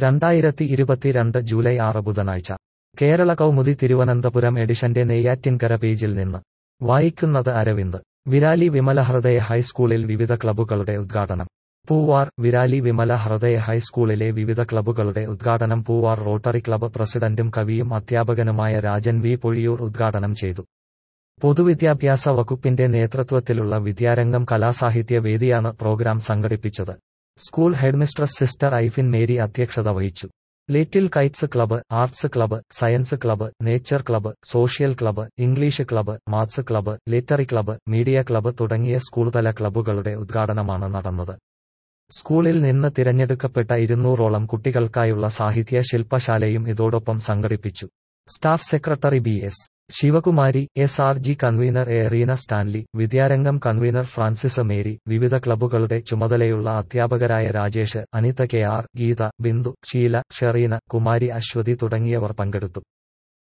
രണ്ടായിരത്തി ഇരുപത്തിരണ്ട് ജൂലൈ ആറ് ബുധനാഴ്ച കേരള കൗമുദി തിരുവനന്തപുരം എഡിഷന്റെ നെയ്യാറ്റിൻകര പേജിൽ നിന്ന് വായിക്കുന്നത് അരവിന്ദ് വിരാലി വിമല ഹൃദയ ഹൈസ്കൂളിൽ വിവിധ ക്ലബ്ബുകളുടെ ഉദ്ഘാടനം പൂവാർ വിരാലി വിമല ഹൃദയ ഹൈസ്കൂളിലെ വിവിധ ക്ലബ്ബുകളുടെ ഉദ്ഘാടനം പൂവാർ റോട്ടറി ക്ലബ്ബ് പ്രസിഡന്റും കവിയും അധ്യാപകനുമായ രാജൻ വി പൊഴിയൂർ ഉദ്ഘാടനം ചെയ്തു പൊതുവിദ്യാഭ്യാസ വകുപ്പിന്റെ നേതൃത്വത്തിലുള്ള വിദ്യാരംഗം കലാസാഹിത്യ വേദിയാണ് പ്രോഗ്രാം സംഘടിപ്പിച്ചത് school headmistress sister Aifin Mary അധ്യക്ഷത വഹിച്ചു little kites club arts club science club nature club social club English club maths club literary club media club തുടങ്ങിയ സ്കൂൾതല ക്ലബ്ബുകളുടെ ഉദ്ഘാടനമാണ് നടന്നത് സ്കൂളിൽ നിന്ന് തിരഞ്ഞെടുക്കപ്പെട്ട ഇരുന്നൂറോളം കുട്ടികൾക്കായുള്ള സാഹിത്യ ശില്പശാലയും ഇതോടൊപ്പം സംഘടിപ്പിച്ചു staff secretary B S Sivakumari S R G convenor A Reena Stanley Vidyarangam convenor Francis Mary വിവിധ ക്ലബ്ബുകളുടെ ചുമതലയുള്ള അധ്യാപകരായ രാജേഷ് അനിത കെ ആർ ഗീത ബിന്ദു ഷീല ഷെറീന കുമാരി അശ്വതി തുടങ്ങിയവർ പങ്കെടുത്തു